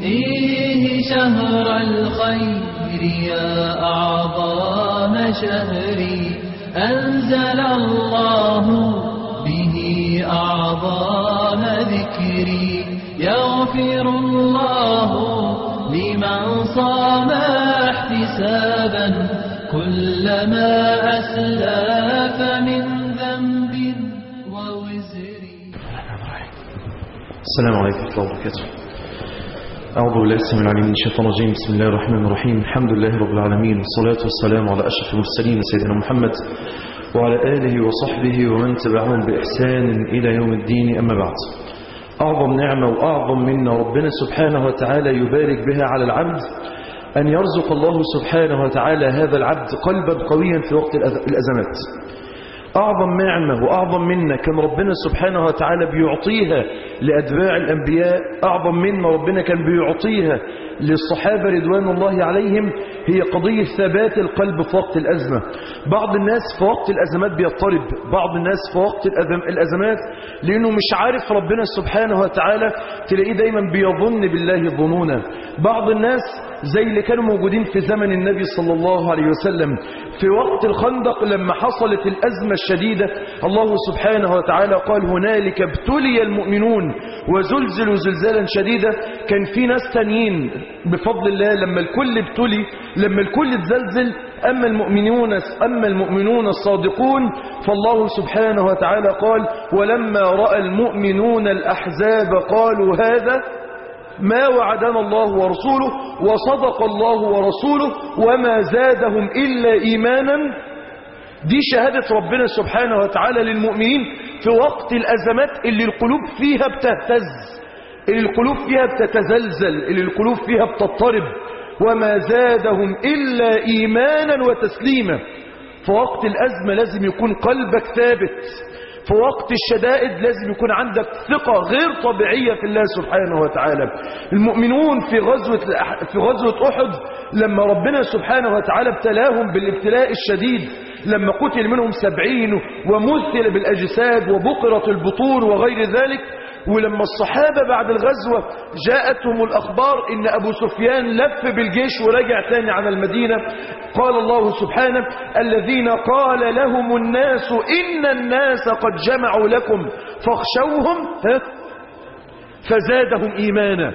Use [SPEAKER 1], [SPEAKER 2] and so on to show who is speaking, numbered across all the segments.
[SPEAKER 1] فيه شهر الخير يا أعظم شهري أنزل الله به أعظم ذكري يغفر الله لمن صام احتسابا كلما أسلف من ذنب ووزر
[SPEAKER 2] السلام عليكم ورحمة الله وبركاته أعوذ بالله السميع العليم من الشيطان الرجيم بسم الله الرحمن الرحيم الحمد لله رب العالمين والصلاة والسلام على أشرف المرسلين سيدنا محمد وعلى آله وصحبه ومن تبعهم بإحسان إلى يوم الدين أما بعد أعظم نعمة وأعظم منا ربنا سبحانه وتعالى يبارك بها على العبد أن يرزق الله سبحانه وتعالى هذا العبد قلبا قويا في وقت الأزمات أعظم نعمة وأعظم منا كان ربنا سبحانه وتعالى بيعطيها لأتباع الأنبياء أعظم منا ربنا كان بيعطيها للصحابة رضوان الله عليهم هي قضية ثبات القلب في وقت الأزمة بعض الناس في وقت الأزمات بيضطرب بعض الناس في وقت الأزم- الأزمات لأنه مش عارف ربنا سبحانه وتعالى تلاقيه دايما بيظن بالله ظنونا بعض الناس زي اللي كانوا موجودين في زمن النبي صلى الله عليه وسلم في وقت الخندق لما حصلت الأزمة الشديدة الله سبحانه وتعالى قال هنالك ابتلي المؤمنون وزلزلوا زلزالا شديدا كان في ناس تانيين بفضل الله لما الكل ابتلي لما الكل اتزلزل أما المؤمنون أما المؤمنون الصادقون فالله سبحانه وتعالى قال ولما رأى المؤمنون الأحزاب قالوا هذا ما وعدنا الله ورسوله وصدق الله ورسوله وما زادهم إلا إيمانا دي شهادة ربنا سبحانه وتعالى للمؤمنين في وقت الأزمات اللي القلوب فيها بتهتز اللي القلوب فيها بتتزلزل اللي القلوب فيها بتضطرب وما زادهم إلا إيمانا وتسليما في وقت الأزمة لازم يكون قلبك ثابت في وقت الشدائد لازم يكون عندك ثقة غير طبيعية في الله سبحانه وتعالى المؤمنون في غزوة, في غزوة أحد لما ربنا سبحانه وتعالى ابتلاهم بالابتلاء الشديد لما قتل منهم سبعين ومثل بالأجساد وبقرة البطون وغير ذلك ولما الصحابة بعد الغزوة جاءتهم الأخبار إن أبو سفيان لف بالجيش ورجع تاني على المدينة قال الله سبحانه الذين قال لهم الناس إن الناس قد جمعوا لكم فاخشوهم ها؟ فزادهم إيمانا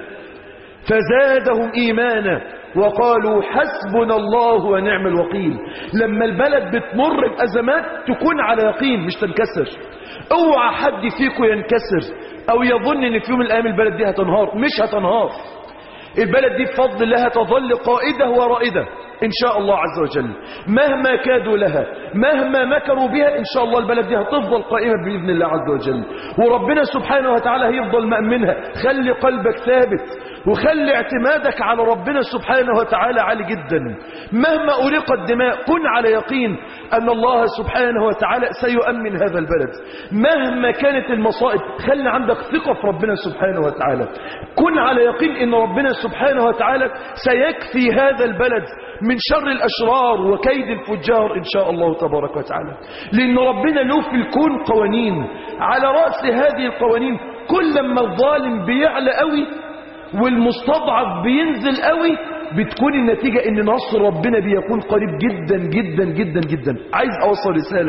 [SPEAKER 2] فزادهم إيمانا وقالوا حسبنا الله ونعم الوكيل لما البلد بتمر بأزمات تكون على يقين مش تنكسر اوعى حد فيكم ينكسر او يظن ان في يوم من الايام البلد دي هتنهار مش هتنهار البلد دي بفضل الله تظل قائدة ورائدة إن شاء الله عز وجل مهما كادوا لها مهما مكروا بها إن شاء الله البلد دي هتفضل قائمة بإذن الله عز وجل وربنا سبحانه وتعالى هيفضل مأمنها خلي قلبك ثابت وخلي اعتمادك على ربنا سبحانه وتعالى عالي جدا مهما أريقت دماء كن على يقين أن الله سبحانه وتعالى سيؤمن هذا البلد مهما كانت المصائب خلي عندك ثقة في ربنا سبحانه وتعالى كن على يقين أن ربنا سبحانه وتعالى سيكفي هذا البلد من شر الأشرار وكيد الفجار إن شاء الله تبارك وتعالى لأن ربنا له في الكون قوانين على رأس هذه القوانين كل ما الظالم بيعلى قوي والمستضعف بينزل قوي بتكون النتيجة ان نصر ربنا بيكون قريب جدا جدا جدا جدا عايز اوصل رسالة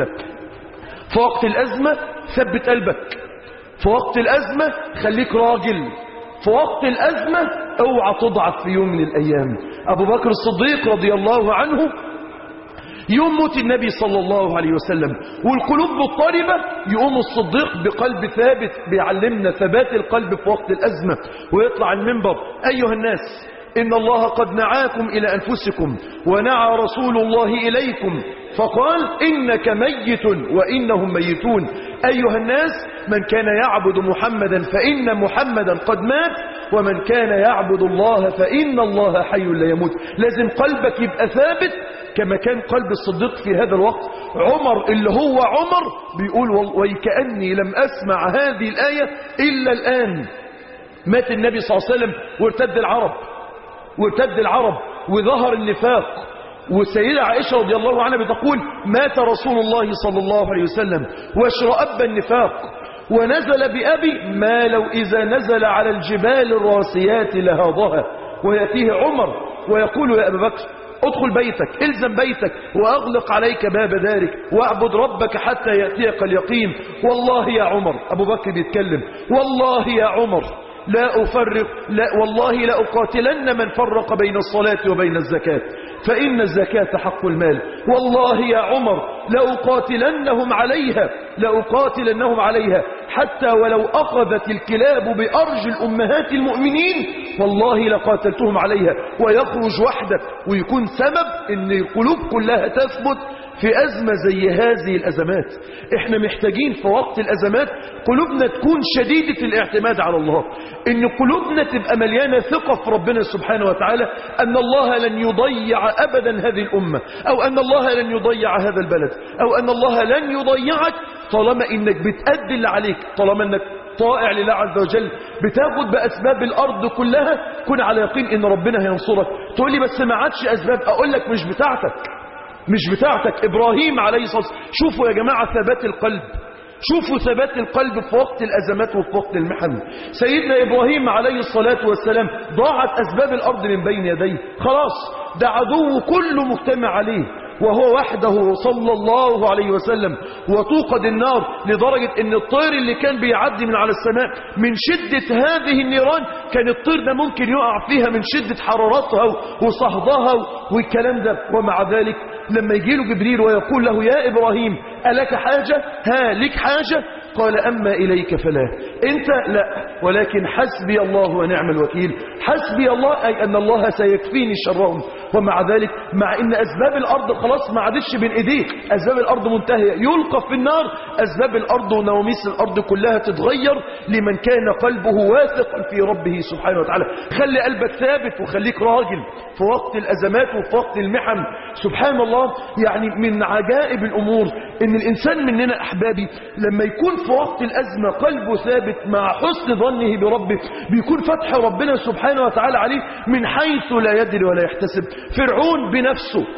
[SPEAKER 2] في وقت الازمة ثبت قلبك في وقت الازمة خليك راجل في وقت الازمة اوعى تضعف في يوم من الايام ابو بكر الصديق رضي الله عنه يوم موت النبي صلى الله عليه وسلم والقلوب مضطربة يقوم الصديق بقلب ثابت بيعلمنا ثبات القلب في وقت الأزمة ويطلع المنبر أيها الناس إن الله قد نعاكم إلى أنفسكم ونعى رسول الله إليكم فقال إنك ميت وإنهم ميتون أيها الناس من كان يعبد محمدا فإن محمدا قد مات ومن كان يعبد الله فإن الله حي لا يموت لازم قلبك يبقى ثابت كما كان قلب الصديق في هذا الوقت عمر اللي هو عمر بيقول وكأني لم أسمع هذه الآية إلا الآن مات النبي صلى الله عليه وسلم وارتد العرب وارتد العرب وظهر النفاق والسيدة عائشة رضي الله عنها بتقول مات رسول الله صلى الله عليه وسلم واشرأب النفاق ونزل بأبي ما لو إذا نزل على الجبال الراسيات لهاضها ويأتيه عمر ويقول يا أبا بكر ادخل بيتك الزم بيتك واغلق عليك باب دارك واعبد ربك حتى يأتيك اليقين والله يا عمر ابو بكر بيتكلم والله يا عمر لا أفرق لا والله لا أقاتلن من فرق بين الصلاة وبين الزكاة فإن الزكاة حق المال والله يا عمر لأقاتلنهم عليها لأقاتلنهم عليها حتى ولو أخذت الكلاب بأرجل أمهات المؤمنين والله لقاتلتهم عليها ويخرج وحده ويكون سبب ان القلوب كلها تثبت في أزمة زي هذه الأزمات احنا محتاجين في وقت الأزمات قلوبنا تكون شديدة الاعتماد على الله ان قلوبنا تبقى مليانة ثقة في ربنا سبحانه وتعالى أن الله لن يضيع أبدا هذه الأمة أو أن الله لن يضيع هذا البلد أو أن الله لن يضيعك طالما انك بتأدي اللي عليك طالما انك طائع لله عز وجل بتاخد بأسباب الأرض كلها كن على يقين ان ربنا هينصرك تقول لي بس ما عادش أسباب أقول لك مش بتاعتك مش بتاعتك إبراهيم عليه الصلاة والسلام شوفوا يا جماعة ثبات القلب شوفوا ثبات القلب في وقت الأزمات وفي وقت المحن سيدنا إبراهيم عليه الصلاة والسلام ضاعت أسباب الأرض من بين يديه خلاص ده عدو كله مجتمع عليه وهو وحده صلى الله عليه وسلم وتوقد النار لدرجة ان الطير اللي كان بيعدي من على السماء من شدة هذه النيران كان الطير ده ممكن يقع فيها من شدة حرارتها وصهدها والكلام ده ومع ذلك لما يجي له جبريل ويقول له يا إبراهيم ألك حاجة ها لك حاجة قال أما إليك فلا أنت لا ولكن حسبي الله ونعم الوكيل حسبي الله أي أن الله سيكفيني شرهم ومع ذلك مع أن أسباب الأرض خلاص ما عادش بين إيديه أسباب الأرض منتهية يلقى في النار أسباب الأرض ونواميس الأرض كلها تتغير لمن كان قلبه واثقا في ربه سبحانه وتعالى خلي قلبك ثابت وخليك راجل في وقت الأزمات وفي وقت المحن سبحان الله يعني من عجائب الأمور ان الإنسان مننا أحبابي لما يكون في وقت الأزمة قلبه ثابت مع حسن ظنه بربه بيكون فتح ربنا سبحانه وتعالى عليه من حيث لا يدري ولا يحتسب فرعون بنفسه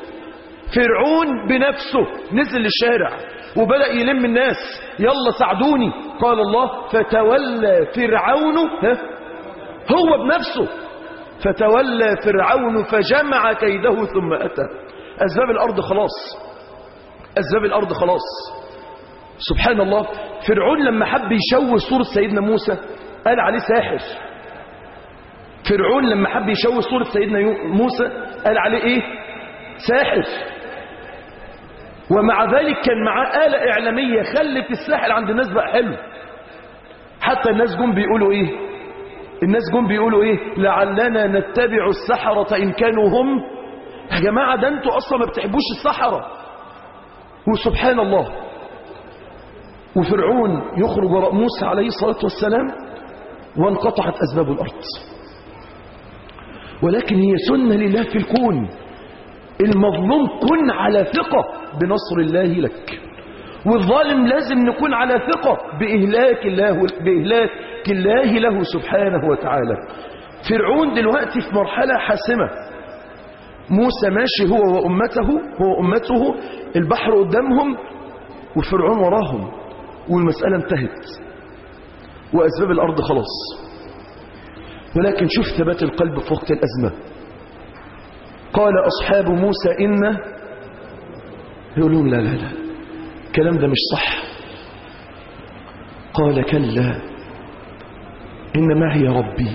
[SPEAKER 2] فرعون بنفسه نزل الشارع وبدأ يلم الناس يلا ساعدوني قال الله فتولى فرعون ها هو بنفسه فتولى فرعون فجمع كيده ثم أتى أسباب الأرض خلاص أسباب الأرض خلاص سبحان الله فرعون لما حب يشوه صورة سيدنا موسى قال عليه ساحر فرعون لما حب يشوه صورة سيدنا موسى قال عليه ايه ساحر ومع ذلك كان معاه آلة إعلامية خلت الساحر عند الناس بقى حلو حتى الناس جم بيقولوا ايه الناس جم بيقولوا ايه لعلنا نتبع السحرة إن كانوا هم يا جماعة ده انتوا أصلا ما بتحبوش السحرة وسبحان الله وفرعون يخرج وراء موسى عليه الصلاة والسلام وانقطعت أسباب الأرض ولكن هي سنة لله في الكون المظلوم كن على ثقة بنصر الله لك والظالم لازم نكون على ثقة بإهلاك الله, بإهلاك الله له سبحانه وتعالى فرعون دلوقتي في مرحلة حاسمة موسى ماشي هو وأمته هو أمته البحر قدامهم وفرعون وراهم والمسألة انتهت وأسباب الأرض خلاص ولكن شوف ثبات القلب في وقت الأزمة قال أصحاب موسى إن يقولون لا لا لا الكلام ده مش صح قال كلا إن معي ربي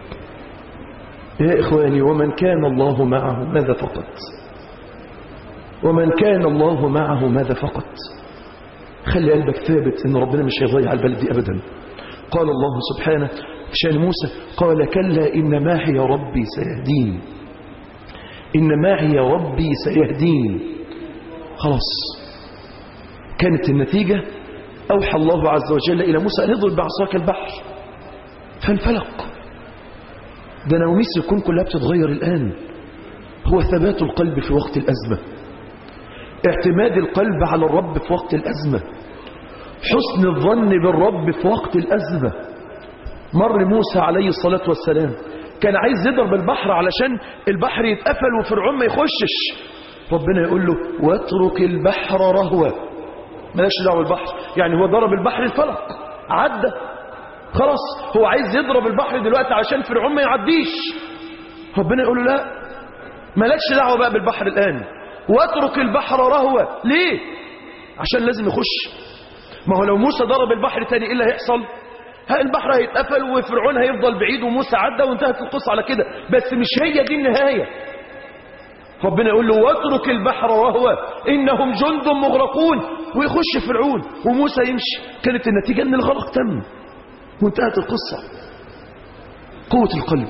[SPEAKER 2] يا إخواني ومن كان الله معه ماذا فقط ومن كان الله معه ماذا فقط خلي قلبك ثابت ان ربنا مش هيضيع البلد دي ابدا قال الله سبحانه شان موسى قال كلا إن معي ربي سيهدين إن معي ربي سيهدين خلاص كانت النتيجة أوحى الله عز وجل إلى موسى أن اضرب بعصاك البحر فانفلق ده نوميس الكون كلها بتتغير الآن هو ثبات القلب في وقت الأزمة اعتماد القلب على الرب في وقت الأزمة حسن الظن بالرب في وقت الأزمة مر موسى عليه الصلاة والسلام كان عايز يضرب البحر علشان البحر يتقفل وفرعون ما يخشش ربنا يقول له واترك البحر رهوة ملاش دعوه البحر يعني هو ضرب البحر الفلق عدى خلاص هو عايز يضرب البحر دلوقتي عشان فرعون ما يعديش ربنا يقول له لا مالكش دعوه بقى بالبحر الان واترك البحر رهوة ليه عشان لازم يخش ما هو لو موسى ضرب البحر تاني ايه اللي هيحصل ها البحر هيتقفل وفرعون هيفضل بعيد وموسى عدى وانتهت القصة على كده بس مش هي دي النهاية ربنا يقول له واترك البحر رهوة انهم جند مغرقون ويخش فرعون وموسى يمشي كانت النتيجة ان الغرق تم وانتهت القصة قوة القلب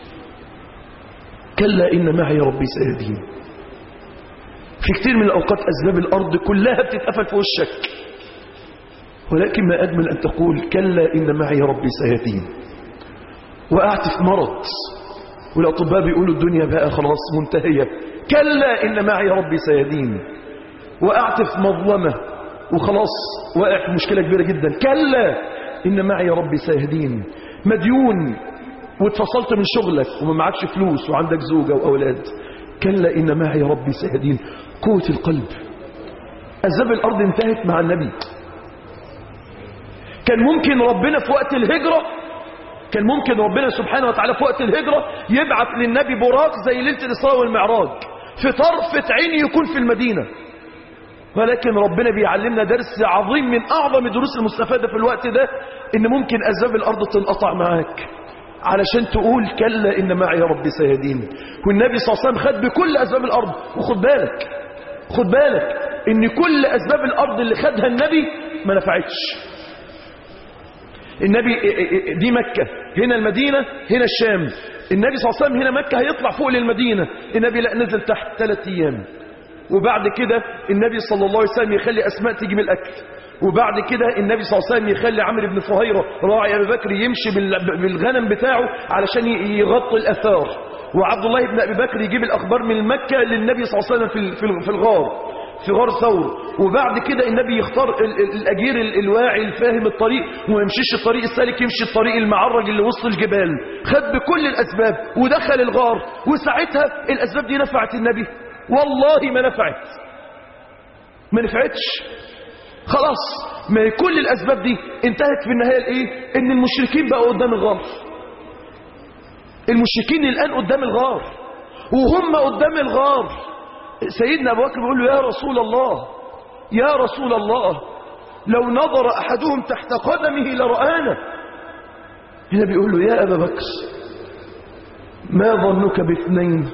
[SPEAKER 2] كلا إن معي ربي سيهدين في كتير من الأوقات أسباب الأرض كلها بتتقفل في وشك ولكن ما أجمل أن تقول كلا إن معي ربي سيهدين وقعت في مرض والأطباء بيقولوا الدنيا بقى خلاص منتهية كلا إن معي ربي سيهدين وقعت في مظلمة وخلاص واقع في مشكلة كبيرة جدا كلا إن معي ربي سيهدين مديون واتفصلت من شغلك وما معكش فلوس وعندك زوجة وأولاد كلا إن معي ربي سيهدين قوة القلب أسباب الأرض انتهت مع النبي كان ممكن ربنا في وقت الهجرة كان ممكن ربنا سبحانه وتعالى في وقت الهجرة يبعث للنبي براق زي ليلة الإسراء والمعراج في طرفة عين يكون في المدينة ولكن ربنا بيعلمنا درس عظيم من أعظم الدروس المستفادة في الوقت ده إن ممكن أسباب الأرض تنقطع معاك علشان تقول كلا إن معي ربي سيهدين والنبي صلى الله عليه وسلم خد بكل أسباب الأرض وخد بالك خد بالك إن كل أسباب الأرض اللي خدها النبي ما نفعتش النبي دي مكة هنا المدينة هنا الشام النبي صلى الله عليه وسلم هنا مكة هيطلع فوق للمدينة النبي لا نزل تحت ثلاث أيام وبعد كده النبي صلى الله عليه وسلم يخلي أسماء تيجي من الأكل وبعد كده النبي صلى الله عليه وسلم يخلي عمرو بن فهيرة راعي أبي بكر يمشي بالغنم بتاعه علشان يغطي الأثار وعبد الله بن أبي بكر يجيب الأخبار من مكة للنبي صلى الله عليه وسلم في الغار في غار ثور وبعد كده النبي يختار الأجير الواعي الفاهم الطريق وما يمشيش الطريق السالك يمشي الطريق المعرج اللي وسط الجبال خد بكل الأسباب ودخل الغار وساعتها الأسباب دي نفعت النبي والله ما نفعت ما نفعتش خلاص ما كل الأسباب دي انتهت في النهاية لإيه إن المشركين بقوا قدام الغار المشركين الآن قدام الغار وهم قدام الغار سيدنا أبو بكر بيقول له يا رسول الله يا رسول الله لو نظر أحدهم تحت قدمه لرآنا هنا بيقول له يا أبا بكر ما ظنك باثنين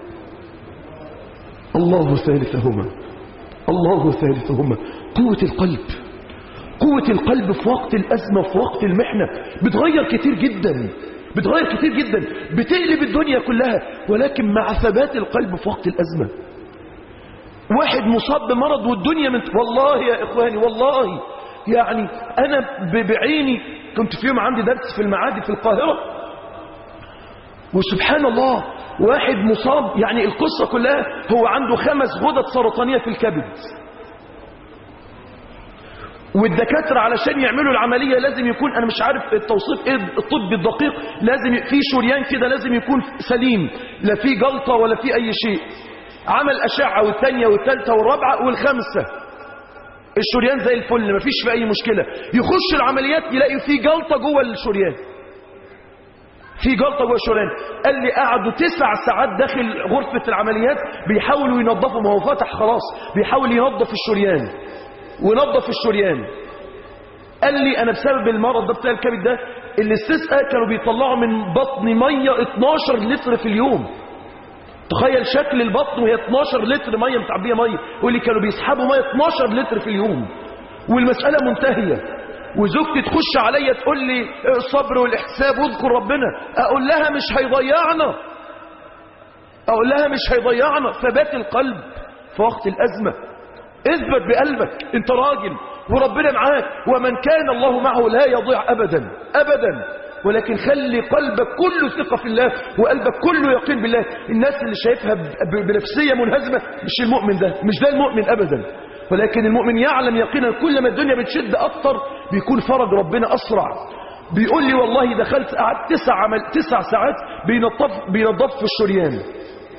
[SPEAKER 2] الله ثالثهما الله ثالثهما قوة القلب قوة القلب في وقت الأزمة في وقت المحنة بتغير كتير جدا بتغير كتير جدا بتقلب الدنيا كلها ولكن مع ثبات القلب في وقت الأزمة واحد مصاب بمرض والدنيا من والله يا إخواني والله يعني أنا بعيني كنت في يوم عندي درس في المعادي في القاهرة وسبحان الله واحد مصاب يعني القصة كلها هو عنده خمس غدد سرطانية في الكبد والدكاترة علشان يعملوا العملية لازم يكون أنا مش عارف التوصيف إيه الطب الدقيق لازم في شريان كده لازم يكون سليم لا في جلطة ولا في أي شيء عمل أشعة والثانية والثالثة والرابعة والخامسة الشريان زي الفل مفيش في أي مشكلة يخش العمليات يلاقي في جلطة جوه الشريان في جلطة جوه الشريان قال لي قعدوا تسع ساعات داخل غرفة العمليات بيحاولوا ينظفوا ما هو فتح خلاص بيحاول ينظف الشريان ونظف الشريان قال لي انا بسبب المرض ده بتاع الكبد ده الاستسقاء كانوا بيطلعوا من بطني ميه 12 لتر في اليوم تخيل شكل البطن وهي 12 لتر ميه متعبيه ميه يقول لي كانوا بيسحبوا ميه 12 لتر في اليوم والمساله منتهيه وزوجتي تخش عليا تقول لي الصبر والاحتساب واذكر ربنا اقول لها مش هيضيعنا اقول لها مش هيضيعنا ثبات القلب في وقت الازمه اثبت بقلبك انت راجل وربنا معاك ومن كان الله معه لا يضيع ابدا ابدا ولكن خلي قلبك كله ثقة في الله وقلبك كله يقين بالله الناس اللي شايفها بنفسية منهزمة مش المؤمن ده مش ده المؤمن ابدا ولكن المؤمن يعلم يقينا كل ما الدنيا بتشد اكتر بيكون فرج ربنا اسرع بيقول لي والله دخلت قعدت تسع عمل تسع ساعات بينظف بينظف في الشريان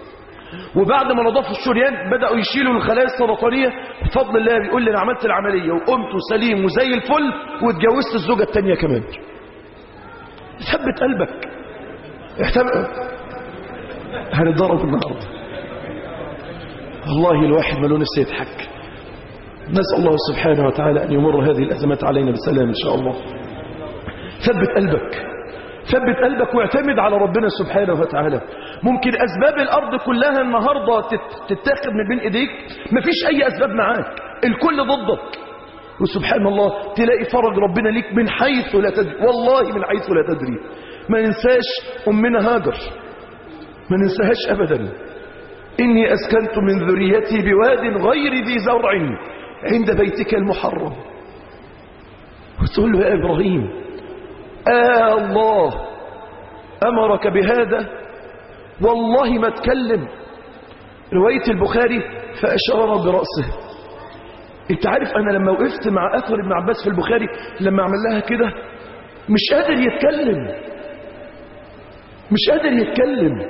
[SPEAKER 3] وبعد ما نضافوا الشريان بدأوا يشيلوا الخلايا السرطانية بفضل الله بيقول لي أنا عملت العملية وقمت وسليم وزي الفل واتجوزت الزوجة التانية كمان ثبت قلبك احتمل هنتضرب النهارده والله الواحد ملون نفسه يضحك نسأل الله سبحانه وتعالى أن يمر هذه الأزمات علينا بالسلام إن شاء الله ثبت قلبك ثبت قلبك واعتمد على ربنا سبحانه وتعالى ممكن أسباب الأرض كلها النهاردة تت- تتاخد من بين إيديك مفيش أي أسباب معاك الكل ضدك وسبحان الله تلاقي فرج ربنا ليك من حيث لا تدري والله من حيث لا تدري ما ننساش أمنا هاجر ما ننساهاش أبدا إني أسكنت من ذريتي بواد غير ذي زرع عند بيتك المحرم وتقول له يا إبراهيم آه الله أمرك بهذا والله ما تكلم رواية البخاري فأشار برأسه انت عارف انا لما وقفت مع اثر ابن عباس في البخاري لما عمل لها كده مش قادر يتكلم مش قادر يتكلم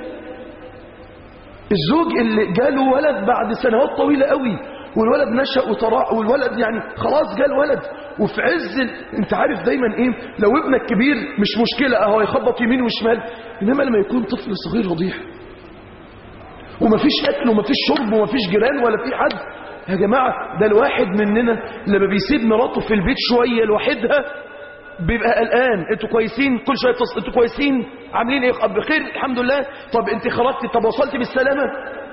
[SPEAKER 3] الزوج اللي جاله ولد بعد سنوات طويلة قوي والولد نشأ وطراء والولد يعني خلاص جال ولد وفي عز ال... انت عارف دايما ايه لو ابنك كبير مش مشكلة اهو يخبط يمين وشمال انما لما يكون طفل صغير رضيع ومفيش اكل ومفيش شرب ومفيش جيران ولا في حد يا جماعة ده الواحد مننا لما بيسيب مراته في البيت شوية لوحدها بيبقى قلقان انتوا كويسين كل شويه تصل انتوا كويسين عاملين ايه طب بخير الحمد لله طب انت خرجتي طب وصلتي بالسلامه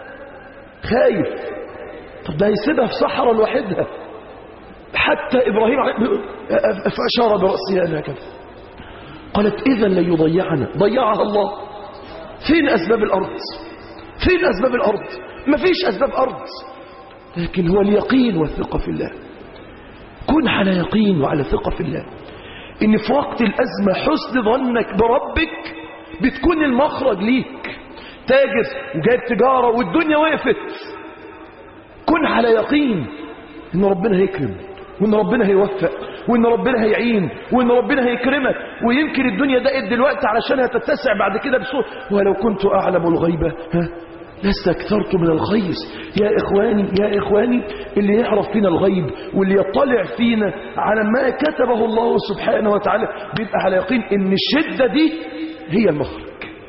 [SPEAKER 3] خايف طب ده هيسيبها في صحراء لوحدها حتى ابراهيم عليه- فاشار براسه انا هكذا قالت اذا لن يضيعنا ضيعها الله فين اسباب الارض فين اسباب الارض مفيش اسباب ارض لكن هو اليقين والثقه في الله كن على يقين وعلى ثقه في الله ان في وقت الازمه حسن ظنك بربك بتكون المخرج ليك تاجر وجايب تجاره والدنيا وقفت كن على يقين ان ربنا هيكرم وان ربنا هيوفق وان ربنا هيعين وان ربنا هيكرمك ويمكن الدنيا دقت دلوقتي علشان هتتسع بعد كده بسوء ولو كنت اعلم الغيبه ها لاستكثرت من الخير يا اخواني يا اخواني اللي يعرف فينا الغيب واللي يطلع فينا على ما كتبه الله سبحانه وتعالى بيبقى على يقين ان الشده دي هي المخرج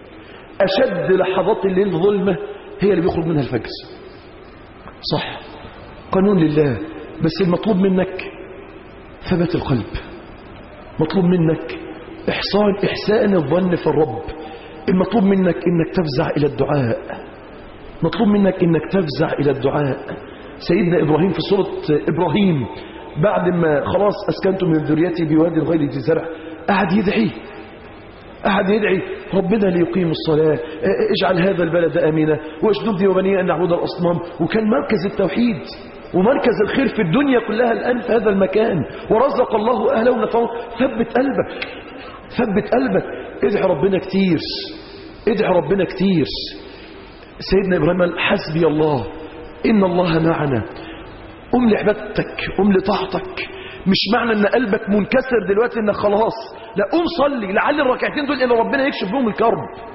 [SPEAKER 3] اشد لحظات الليل ظلمه هي اللي بيخرج منها الفجر صح قانون لله بس المطلوب منك ثبات القلب مطلوب منك إحسان إحسان الظن في الرب المطلوب منك إنك تفزع إلى الدعاء مطلوب منك إنك تفزع إلى الدعاء سيدنا إبراهيم في سورة إبراهيم بعد ما خلاص أسكنت من ذريتي بواد غير ذي زرع قعد يدعي قعد يدعي ربنا ليقيم الصلاة اجعل هذا البلد أمينة واجدبني وبني أن نعبد الأصنام وكان مركز التوحيد ومركز الخير في الدنيا كلها الآن في هذا المكان ورزق الله أهله ونفعه ثبت قلبك ثبت قلبك ادعي ربنا كتير ادعي ربنا كتير سيدنا إبراهيم قال حسبي الله إن الله معنا قم لعبادتك قم لطاعتك مش معنى ان قلبك منكسر دلوقتي انك خلاص لا قوم صلي لعل الركعتين دول ان ربنا يكشف بهم الكرب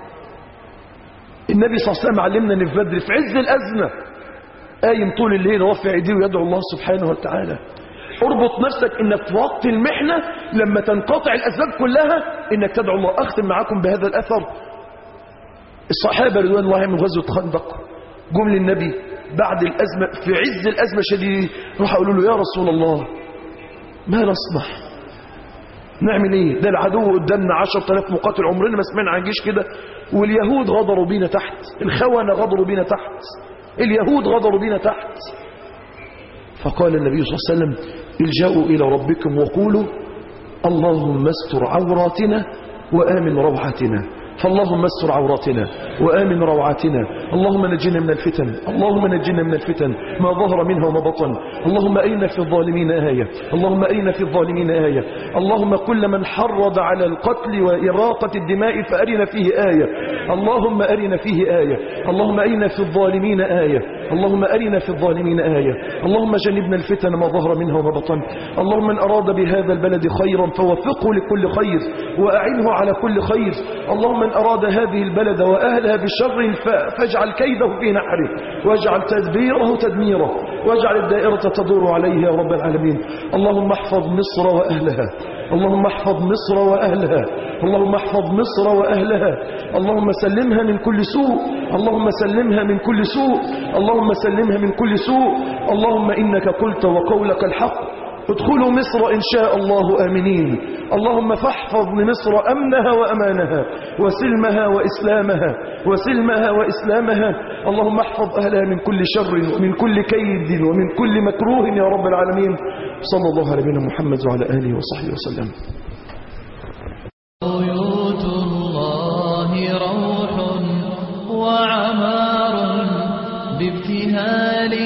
[SPEAKER 3] النبي صلى الله عليه وسلم علمنا ان في بدر في عز الازمه قايم طول الليل رافع ايديه ويدعو الله سبحانه وتعالى اربط نفسك انك في وقت المحنه لما تنقطع الاسباب كلها انك تدعو الله اختم معاكم بهذا الاثر الصحابه رضوان الله من غزوه خندق جم للنبي بعد الازمه في عز الازمه شديده راح قالوا له يا رسول الله ما نصنع نعمل ايه ده العدو قدامنا عشر تلاف مقاتل عمرنا ما سمعنا عن جيش كده واليهود غدروا بينا تحت الخونة غدروا بينا تحت اليهود غدروا بينا تحت فقال النبي صلى الله عليه وسلم الجأوا إلى ربكم وقولوا اللهم استر عوراتنا وآمن روعاتنا فاللهم استر عوراتنا وآمن روعاتنا اللهم نجنا من الفتن اللهم نجنا من الفتن ما ظهر منها وما بطن اللهم أين في الظالمين آية اللهم أين في الظالمين آية اللهم كل من حرض على القتل وإراقة الدماء فأرنا فيه آية اللهم أرنا فيه آية اللهم أين في الظالمين آية اللهم أرنا في الظالمين آية اللهم جنبنا الفتن ما ظهر منها وما بطن اللهم من أراد بهذا البلد خيرا فوفقه لكل خير وأعنه على كل خير اللهم من أراد هذه البلد وأهل أرسلها بشر ف- فاجعل كيده في نحره واجعل تدبيره تدميره واجعل الدائرة تدور عليه يا رب العالمين اللهم احفظ مصر وأهلها اللهم احفظ مصر وأهلها اللهم احفظ مصر وأهلها اللهم سلمها من كل سوء اللهم سلمها من كل سوء اللهم سلمها من كل سوء اللهم إنك قلت وقولك الحق ادخلوا مصر إن شاء الله آمنين اللهم فاحفظ لمصر أمنها وأمانها وسلمها وإسلامها وسلمها وإسلامها اللهم احفظ أهلها من كل شر ومن كل كيد ومن كل مكروه يا رب العالمين صلى الله على نبينا محمد وعلى آله وصحبه وسلم
[SPEAKER 1] بيوت الله روح وعمار بابتهال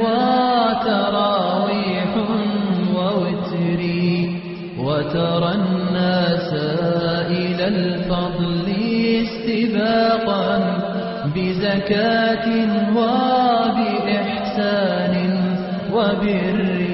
[SPEAKER 1] وتراويح ووتر وترى الناس إلى الفضل استباقا بزكاة وبإحسان وبر